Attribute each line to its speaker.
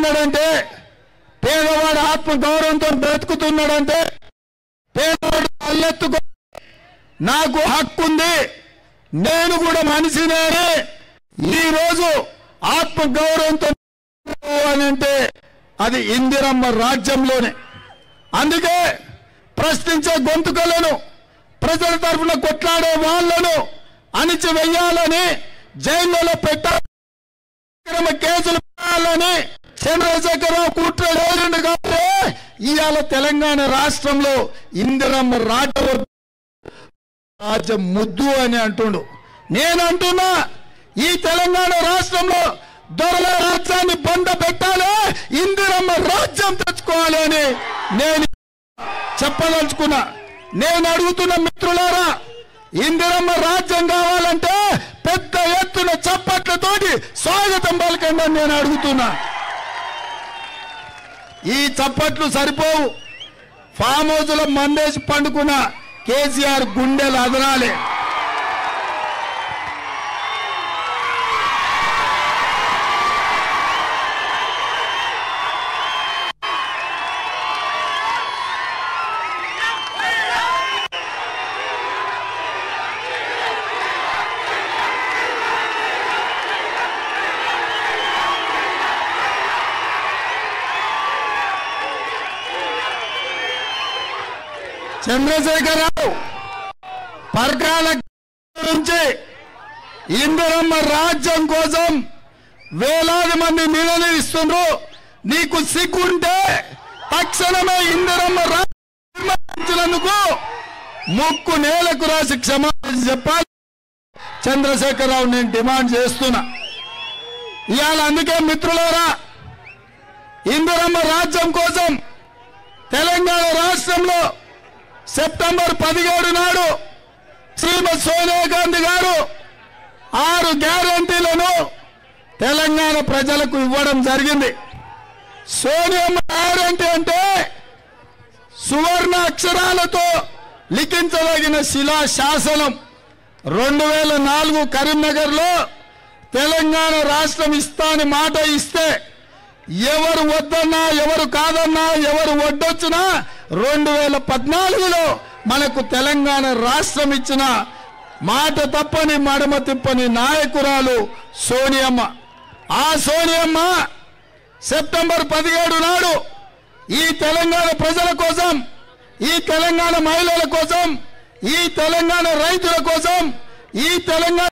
Speaker 1: ఉన్నాడంటే పేదవాడు ఆత్మ గౌరవంతో బ్రతుకుతున్నాడంటే పేదవాడు అల్లెత్తుకో నాకు హక్కు ఉంది నేను కూడా మనిషినే అని ఈ రోజు ఆత్మ గౌరవంతో అని అంటే అది ఇందిరమ్మ రాజ్యంలోనే అందుకే ప్రశ్నించే గొంతుకలను ప్రజల తరఫున కొట్లాడే వాళ్ళను అణిచి వెయ్యాలని జైల్లో పెట్టాలి అక్రమ కేసులు పెట్టాలని చంద్రశేఖరరావు కుట్ర లేదండి కాబట్టి ఇవాళ తెలంగాణ రాష్ట్రంలో ఇందిరమ్మ రాజ్యం రాజ్యం ముద్దు అని అంటుండు నేను అంటున్నా ఈ తెలంగాణ రాష్ట్రంలో దొరల రాజ్యాన్ని బంద పెట్టాలి ఇందిరమ్మ రాజ్యం తెచ్చుకోవాలి అని నేను చెప్పదలుచుకున్నా నేను అడుగుతున్న మిత్రులారా ఇందిరమ్మ రాజ్యం కావాలంటే పెద్ద ఎత్తున చప్పట్లతోటి స్వాగతం పలకండి అని నేను అడుగుతున్నా ఈ చప్పట్లు సరిపోవు ఫామ్ హౌస్ లో మందేసి పండుకున్న కేసీఆర్ గుండెలు అదరాలి చంద్రశేఖరరావు పర్కాల నుంచి ఇందిరమ్మ రాజ్యం కోసం వేలాది మంది నిలదీస్తుండ్రు నీకు సిగ్గుంటే తక్షణమే ఇందిరమ్మ రాజ్యంకు ముక్కు నేలకు రాసి క్షమాపణ చెప్పాలి చంద్రశేఖరరావు నేను డిమాండ్ చేస్తున్నా ఇవాళ అందుకే మిత్రులారా ఇందిరమ్మ రాజ్యం కోసం తెలంగాణ రాష్ట్రంలో సెప్టెంబర్ పదిహేడు నాడు శ్రీమతి సోనియా గాంధీ గారు ఆరు గ్యారంటీలను తెలంగాణ ప్రజలకు ఇవ్వడం జరిగింది సోనియమ్మ గ్యారంటీ అంటే సువర్ణ అక్షరాలతో లిఖించదగిన శిలా శాసనం రెండు వేల నాలుగు కరీంనగర్లో తెలంగాణ రాష్ట్రం ఇస్తా అని మాట ఇస్తే ఎవరు వద్దన్నా ఎవరు కాదన్నా ఎవరు వడ్డొచ్చినా రెండు వేల పద్నాలుగులో మనకు తెలంగాణ రాష్ట్రం ఇచ్చిన మాట తప్పని మడమ తిప్పని నాయకురాలు సోనియమ్మ ఆ సోనియమ్మ సెప్టెంబర్ పదిహేడు నాడు ఈ తెలంగాణ ప్రజల కోసం ఈ తెలంగాణ మహిళల కోసం ఈ తెలంగాణ రైతుల కోసం ఈ తెలంగాణ